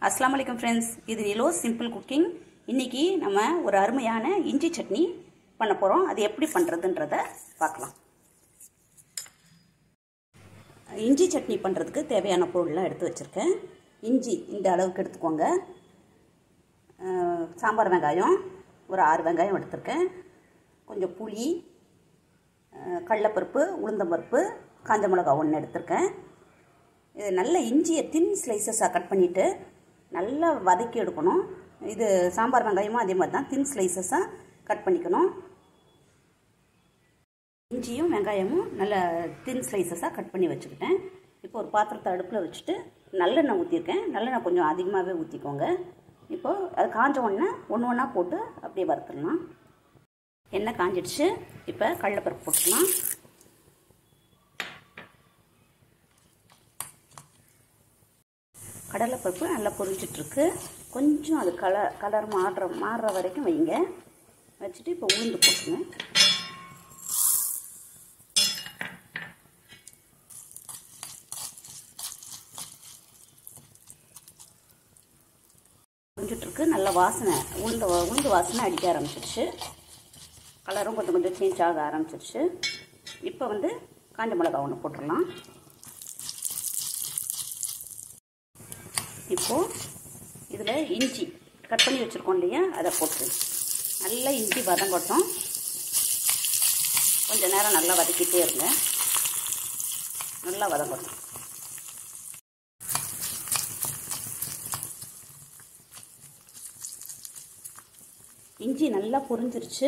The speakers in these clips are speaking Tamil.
அஸ்ஸலாமு அலைக்கும் ஃப்ரெண்ட்ஸ் இது நிலோ சிம்பிள் குக்கிங் இன்னைக்கு நம்ம ஒரு அருமையான இஞ்சி சட்னி பண்ண போகிறோம் அது எப்படி பண்ணுறதுன்றத பார்க்கலாம் இஞ்சி சட்னி பண்ணுறதுக்கு தேவையான பொருள்லாம் எடுத்து வச்சுருக்கேன் இஞ்சி இந்த அளவுக்கு எடுத்துக்கோங்க அஹ், சாம்பார் வெங்காயம் ஒரு ஆறு வெங்காயம் எடுத்திருக்கேன் கொஞ்சம் புளி அஹ், கடலைப்பருப்பு உளுந்தம்பருப்பு காஞ்ச மிளகா ஒன்று எடுத்திருக்கேன் இது நல்ல இஞ்சியை தின் ஸ்லைசஸாக கட் பண்ணிவிட்டு நல்லா வதக்கி எடுக்கணும் இது சாம்பார் வெங்காயமும் அதே மாதிரி தான் தின் ஸ்லைசஸாக கட் பண்ணிக்கணும் இஞ்சியும் வெங்காயமும் நல்ல தின் ஸ்லைசஸாக கட் பண்ணி வச்சுக்கிட்டேன் இப்போ ஒரு பாத்திரத்தை அடுப்பில் வச்சுட்டு நல்லெண்ணெய் ஊற்றிருக்கேன் நல்லெண்ணெய் கொஞ்சம் அதிகமாகவே ஊற்றிக்கோங்க இப்போது அது காஞ்ச உடனே ஒன்று ஒன்றா போட்டு அப்படியே வறுத்துடலாம் எண்ணெய் காஞ்சிடுச்சு இப்போ கடலைப்பருப்பு போட்டுக்கலாம் கடலைப்பருப்பு நல்லா பொரிஞ்சிட்ருக்கு கொஞ்சம் அது கலர் கலர் மாறுற மாறுற வரைக்கும் வைங்க வச்சுட்டு இப்போ உளுந்து போட்டுங்க பொரிஞ்சிட்ருக்கு நல்ல வாசனை உளுந்த உளுந்து வாசனை அடிக்க ஆரம்பிச்சிருச்சு கலரும் கொஞ்சம் கொஞ்சம் சேஞ்ச் ஆக ஆரம்பிச்சிருச்சு இப்போ வந்து காஞ்ச மிளகா ஒன்று போட்டுடலாம் இப்போது இதில் இஞ்சி கட் பண்ணி வச்சுருக்கோம் இல்லையா அதை போட்டு நல்லா இஞ்சி வதங்கட்டும் கொஞ்சம் நேரம் நல்லா வதக்கிட்டே இருங்க நல்லா வதங்கட்டும் இஞ்சி நல்லா பொரிஞ்சிருச்சு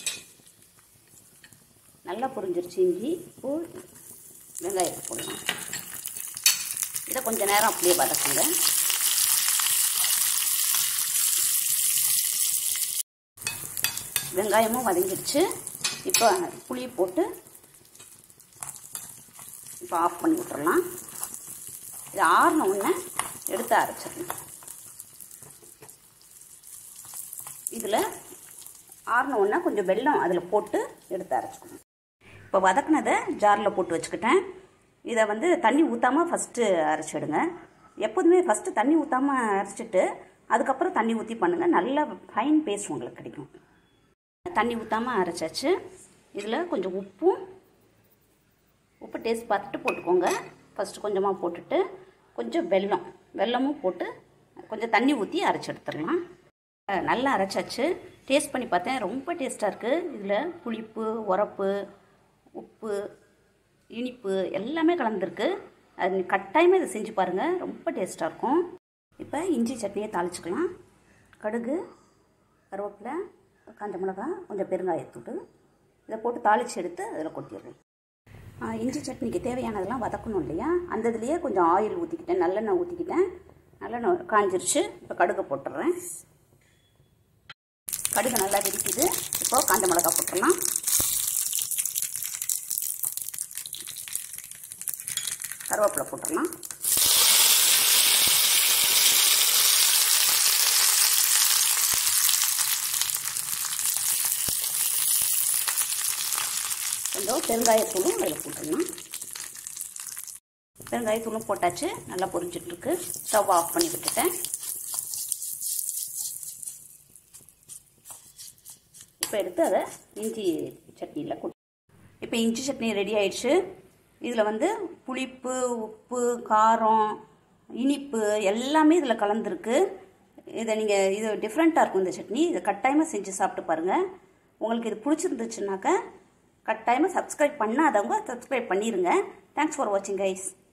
நல்லா பொரிஞ்சிருச்சு இஞ்சி இப்போது வெங்காயத்தை போடலாம் இதை கொஞ்ச நேரம் அப்படியே வதக்குங்க வெங்காயமும் வதங்கிடுச்சு இப்போ புளி போட்டு இப்போ ஆஃப் பண்ணி விட்டுறலாம் இது ஆறின உடனே எடுத்து அரைச்சிடணும் இதில் ஆறின உடனே கொஞ்சம் வெல்லம் அதில் போட்டு எடுத்து அரைச்சிக்கணும் இப்போ வதக்குனதை ஜாரில் போட்டு வச்சுக்கிட்டேன் இதை வந்து தண்ணி ஊற்றாமல் ஃபஸ்ட்டு அரைச்சிடுங்க எப்போதுமே ஃபஸ்ட்டு தண்ணி ஊற்றாமல் அரைச்சிட்டு அதுக்கப்புறம் தண்ணி ஊற்றி பண்ணுங்கள் நல்ல ஃபைன் பேஸ்ட் உங்களுக்கு கிடைக்கும் தண்ணி ஊற்றாமல் அரைச்சாச்சு இதில் கொஞ்சம் உப்பும் உப்பு டேஸ்ட் பார்த்துட்டு போட்டுக்கோங்க ஃபஸ்ட்டு கொஞ்சமாக போட்டுட்டு கொஞ்சம் வெல்லம் வெல்லமும் போட்டு கொஞ்சம் தண்ணி ஊற்றி அரைச்சி எடுத்துடலாம் அஹ் நல்லா அரைச்சாச்சு டேஸ்ட் பண்ணி பார்த்தேன் ரொம்ப டேஸ்ட்டாக இருக்குது இதில் புளிப்பு உரப்பு உப்பு இனிப்பு எல்லாமே கலந்துருக்கு அது கட்டாயமாக இதை செஞ்சு பாருங்கள் ரொம்ப டேஸ்ட்டாக இருக்கும் இப்போ இஞ்சி சட்னியை தாளிச்சுக்கலாம் கடுகு கருவேப்பிலை காஞ்ச மிளகா கொஞ்சம் பெருங்காயத்தூள் இதை போட்டு தாளித்து எடுத்து அதில் கொட்டிடுறேன் ஆ, இஞ்சி சட்னிக்கு தேவையானதெல்லாம் வதக்கணும் இல்லையா அந்த இதுலேயே கொஞ்சம் ஆயில் ஊற்றிக்கிட்டேன் நல்லெண்ணெய் ஊற்றிக்கிட்டேன் நல்லெண்ணெய் காஞ்சிருச்சு இப்போ கடுகு போட்டுடுறேன் கடுகு நல்லா வெடிக்குது இப்போ காஞ்ச மிளகா போட்டுடலாம் கருவேப்பிலை போட்டுடலாம் கொஞ்சம் பெருங்காயத்தூளும் அதில் போட்டுடலாம் பெருங்காயத்தூளும் போட்டாச்சு நல்லா பொரிஞ்சிட்ருக்கு ஸ்டவ் ஆஃப் பண்ணி விட்டுட்டேன் இப்போ எடுத்து அதை இஞ்சி சட்னியில் கொடு இப்போ இஞ்சி சட்னி ரெடி ஆயிடுச்சு இதில் வந்து புளிப்பு உப்பு காரம் இனிப்பு எல்லாமே இதில் கலந்துருக்கு இதை நீங்கள் இது டிஃப்ரெண்ட்டாக இருக்கும் இந்த சட்னி இதை கட்டாயமாக செஞ்சு சாப்பிட்டு பாருங்கள் உங்களுக்கு இது பிடிச்சிருந்துச்சுனாக்கா கட்டாயமாக சப்ஸ்கிரைப் பண்ணாதவங்க சப்ஸ்கிரைப் பண்ணிடுங்க தேங்க்ஸ் ஃபார் வாட்சிங் கைஸ்